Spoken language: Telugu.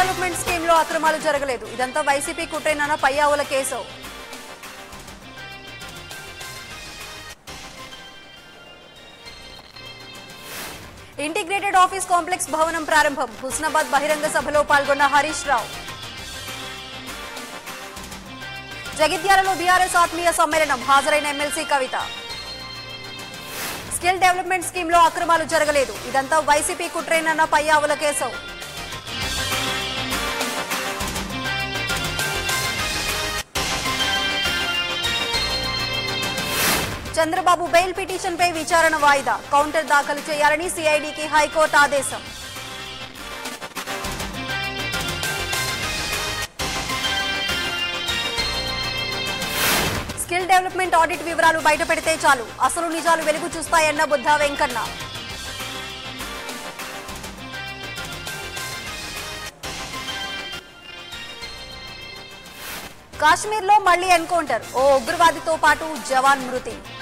డెవలప్మెంట్ స్కీమ్ లో అక్రమాలు జరగలేదు ఇదంతా వైసీపీ కుట్రేనన్న పయ్యావుల కేసు ఇంటిగ్రేటెడ్ ఆఫీస్ కాంప్లెక్స్ భవనం ప్రారంభం హుస్నాబాద్ బహిరంగ సభలో పాల్గొన్న హరీష్ రావు జగిత్యాలలో బీఆర్ఎస్ ఆత్మీయ సమ్మేళనం హాజరైన MLC Kavitha skill development scheme లో అక్రమాలు జరగలేదు ఇదంతా వైసీపీ కుట్రేనన్న పయ్యావుల కేశవ్ చంద్రబాబు బెయిల్ పిటిషన్ పై విచారణ వాయిదా కౌంటర్ దాఖలు చేయాలని సిఐడికి హైకోర్టు ఆదేశం స్కిల్ డెవలప్మెంట్ ఆడిట్ వివరాలు బయటపెడితే చాలు అసలు నిజాలు వెలుగు చూస్తాయన్న బుద్ధా వెంకన్న కాశ్మీర్లో మళ్లీ ఎన్కౌంటర్ ఓ ఉగ్రవాదితో పాటు జవాన్ మృతి